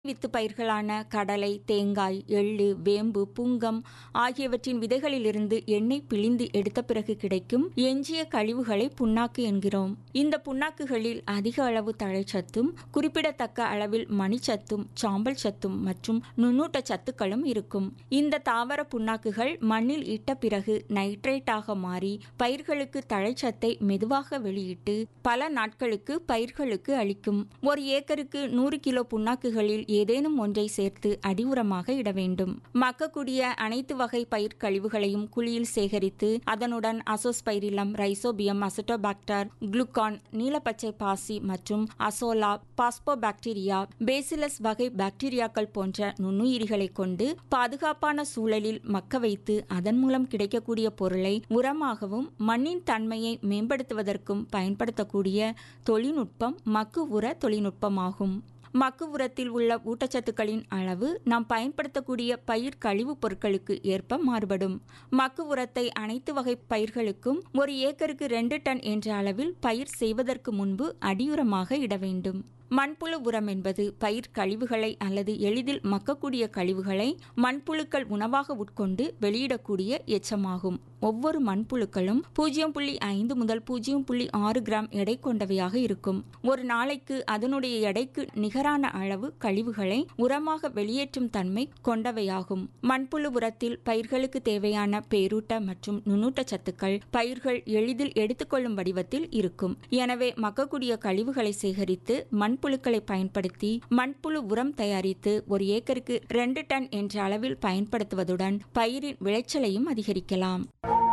with பயிர்களான கடலை தேங்காய் எள்ளு வேம்பு புங்கம் ஆகியவற்றின் விதைகளிலிருந்து எண்ணெய் பிழிந்து எடுத்த பிறகு கிடைக்கும் எஞ்சிய கழிவுகளை புண்ணாக்கு என்கிறோம் இந்த புண்ணாக்குகளில் அதிக அளவு தழைச்சத்தும் குறிப்பிடத்தக்க அளவில் மணிச்சத்தும் சாம்பல் சத்தும் மற்றும் நுண்ணூட்ட சத்துக்களும் இருக்கும் இந்த தாவர புண்ணாக்குகள் மண்ணில் இட்ட பிறகு நைட்ரேட்டாக மாறி பயிர்களுக்கு தழைச்சத்தை மெதுவாக வெளியிட்டு பல நாட்களுக்கு பயிர்களுக்கு அளிக்கும் ஒரு ஏக்கருக்கு நூறு கிலோ புண்ணாக்குகளில் ஏதேனும் ஒன்றை சேர்த்து அடி உரமாக இட வேண்டும் மக்கக்கூடிய அனைத்து வகை பயிர் கழிவுகளையும் குழியில் சேகரித்து அதனுடன் அசோஸ்பைரிலம் ரைசோபியம் அசட்டோபாக்டர் குளுக்கான் நீலப்பச்சை பாசி மற்றும் அசோலா பாஸ்போபாக்டீரியா பேசிலஸ் வகை பாக்டீரியாக்கள் போன்ற நுண்ணுயிரிகளை கொண்டு பாதுகாப்பான சூழலில் மக்க வைத்து அதன் மூலம் கிடைக்கக்கூடிய பொருளை உரமாகவும் மண்ணின் தன்மையை மேம்படுத்துவதற்கும் பயன்படுத்தக்கூடிய தொழில்நுட்பம் மக்கு உர தொழில்நுட்பமாகும் மக்கு உரத்தில் உள்ள ஊட்டச்சத்துக்களின் அளவு நாம் பயன்படுத்தக்கூடிய பயிர் கழிவுப் பொருட்களுக்கு ஏற்ப மாறுபடும் மக்கு உரத்தை அனைத்து வகை பயிர்களுக்கும் ஒரு ஏக்கருக்கு ரெண்டு டன் என்ற அளவில் பயிர் செய்வதற்கு முன்பு அடியுரமாக இட வேண்டும் மண்புழு உரம் என்பது பயிர் கழிவுகளை அல்லது எளிதில் மக்கக்கூடிய கழிவுகளை மண்புழுக்கள் உணவாக உட்கொண்டு வெளியிடக்கூடிய எச்சமாகும் ஒவ்வொரு மண்புழுக்களும் பூஜ்ஜியம் புள்ளி ஐந்து முதல் பூஜ்ஜியம் புள்ளி ஆறு கிராம் எடை கொண்டவையாக இருக்கும் ஒரு நாளைக்கு அதனுடைய எடைக்கு நிகரான அளவு கழிவுகளை உரமாக வெளியேற்றும் தன்மை கொண்டவையாகும் மண்புழு உரத்தில் பயிர்களுக்கு தேவையான பேரூட்ட மற்றும் நுண்ணூட்ட சத்துக்கள் பயிர்கள் எளிதில் எடுத்துக்கொள்ளும் வடிவத்தில் இருக்கும் எனவே மக்கக்கூடிய கழிவுகளை சேகரித்து மண்புழுக்களை பயன்படுத்தி மண்புழு உரம் தயாரித்து ஒரு ஏக்கருக்கு ரெண்டு டன் என்ற அளவில் பயன்படுத்துவதுடன் பயிரின் விளைச்சலையும் அதிகரிக்கலாம்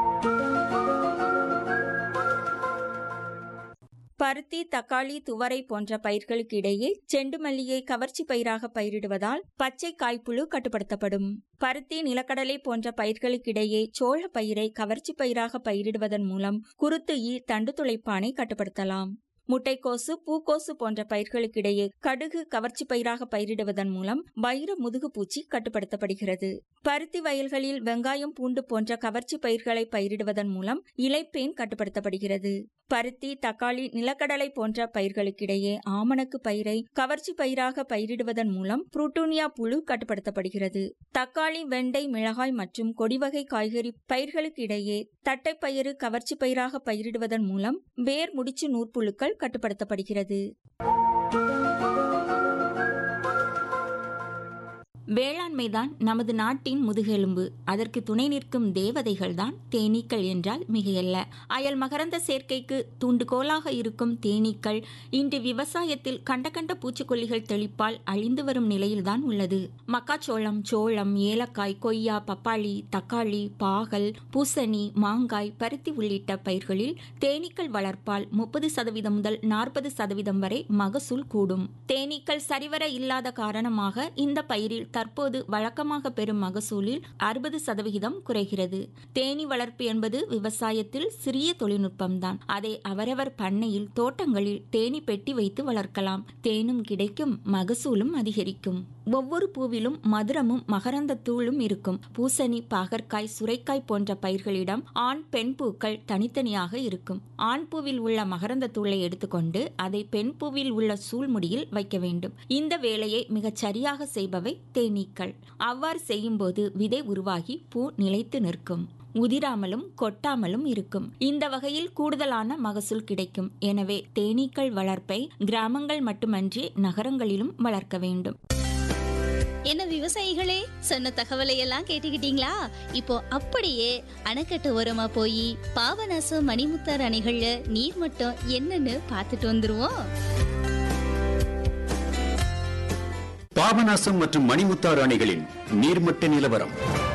பருத்தி தக்காளி துவரை போன்ற பயிர்களுக்கு இடையே செண்டு மல்லியை கவர்ச்சி பயிராக பயிரிடுவதால் பச்சை காய்ப்புழு கட்டுப்படுத்தப்படும் பருத்தி நிலக்கடலை போன்ற பயிர்களுக்கிடையே சோழ பயிரை கவர்ச்சி பயிராக பயிரிடுவதன் மூலம் குருத்து ஈ தண்டு துளைப்பானை கட்டுப்படுத்தலாம் முட்டைக்கோசு பூக்கோசு போன்ற பயிர்களுக்கிடையே கடுகு கவர்ச்சி பயிராக பயிரிடுவதன் மூலம் வைர முதுகு பூச்சி கட்டுப்படுத்தப்படுகிறது பருத்தி வயல்களில் வெங்காயம் பூண்டு போன்ற கவர்ச்சி பயிர்களை பயிரிடுவதன் மூலம் இலைப்பேன் கட்டுப்படுத்தப்படுகிறது பருத்தி தக்காளி நிலக்கடலை போன்ற பயிர்களுக்கிடையே ஆமணக்கு பயிரை கவர்ச்சி பயிராக பயிரிடுவதன் மூலம் புரூட்டூனியா புழு கட்டுப்படுத்தப்படுகிறது தக்காளி வெண்டை மிளகாய் மற்றும் கொடிவகை காய்கறி பயிர்களுக்கு இடையே தட்டைப்பயிறு கவர்ச்சி பயிராக பயிரிடுவதன் மூலம் வேர் முடிச்சு நூற்புழுக்கள் கட்டுப்படுத்தப்படுகிறது வேளாண்மைதான் நமது நாட்டின் முதுகெலும்பு அதற்கு துணை நிற்கும் தேவதைகள்தான் தேனீக்கள் என்றால் மிகையல்ல அயல் மகரந்த சேர்க்கைக்கு தூண்டுகோலாக இருக்கும் தேனீக்கள் இன்று விவசாயத்தில் கண்ட கண்ட பூச்சிக்கொல்லிகள் தெளிப்பால் அழிந்து வரும் நிலையில்தான் உள்ளது மக்காச்சோளம் சோளம் ஏலக்காய் கொய்யா பப்பாளி தக்காளி பாகல் பூசணி மாங்காய் பருத்தி உள்ளிட்ட பயிர்களில் தேனீக்கள் வளர்ப்பால் முப்பது சதவீதம் முதல் நாற்பது சதவீதம் வரை மகசூல் கூடும் தேனீக்கள் சரிவர இல்லாத காரணமாக இந்த பயிரில் தற்போது வழக்கமாக பெறும் மகசூலில் அறுபது சதவிகிதம் குறைகிறது தேனி வளர்ப்பு என்பது விவசாயத்தில் சிறிய தொழில்நுட்பம்தான் அதை அவரவர் பண்ணையில் தோட்டங்களில் தேனி பெட்டி வைத்து வளர்க்கலாம் தேனும் கிடைக்கும் மகசூலும் அதிகரிக்கும் ஒவ்வொரு பூவிலும் மதுரமும் மகரந்த தூளும் இருக்கும் பூசணி பாகற்காய் சுரைக்காய் போன்ற பயிர்களிடம் ஆண் பெண் பூக்கள் தனித்தனியாக இருக்கும் ஆண் பூவில் உள்ள மகரந்த தூளை எடுத்துக்கொண்டு அதை பெண் பூவில் உள்ள சூழ்முடியில் வைக்க வேண்டும் இந்த வேலையை மிகச் சரியாக செய்பவை தேனீக்கள் அவ்வாறு செய்யும்போது விதை உருவாகி பூ நிலைத்து நிற்கும் உதிராமலும் கொட்டாமலும் இருக்கும் இந்த வகையில் கூடுதலான மகசூல் கிடைக்கும் எனவே தேனீக்கள் வளர்ப்பை கிராமங்கள் மட்டுமன்றி நகரங்களிலும் வளர்க்க வேண்டும் என்ன விவசாயிகளே சொன்ன தகவலை எல்லாம் கேட்டுக்கிட்டீங்களா இப்போ அப்படியே அணைக்கட்டு ஓரமா போய் பாபநாசம் மணிமுத்தார் அணைகள்ல நீர் மட்டம் என்னன்னு பார்த்துட்டு வந்துருவோம் பாபநாசம் மற்றும் மணிமுத்தாறு அணைகளின் நீர்மட்ட நிலவரம்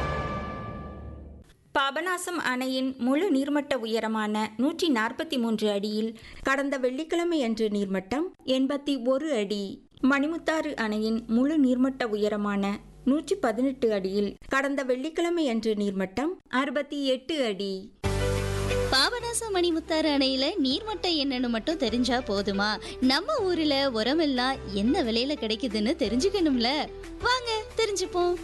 பாபநாசம் அணையின் முழு நீர்மட்ட உயரமான நூற்றி நாற்பத்தி மூன்று அடியில் கடந்த வெள்ளிக்கிழமை அன்று நீர்மட்டம் எண்பத்தி ஒரு அடி மணிமுத்தாறு அணையின் முழு நீர்மட்ட உயரமான நூற்றி பதினெட்டு அடியில் கடந்த வெள்ளிக்கிழமை அன்று நீர்மட்டம் அறுபத்தி எட்டு அடி பாபநாசம் மணிமுத்தாறு அணையில நீர்மட்டம் என்னன்னு மட்டும் தெரிஞ்சா போதுமா நம்ம ஊர்ல உரமெல்லாம் என்ன விலையில கிடைக்குதுன்னு தெரிஞ்சுக்கணும்ல வாங்க தெரிஞ்சுப்போம்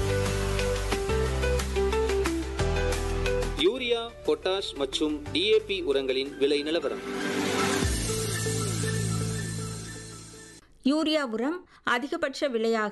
யூரியா பொட்டாஷ் மற்றும் டிஏபி உரங்களின் விலை நிலவரம் யூரியா உரம் அதிகபட்ச விலையாக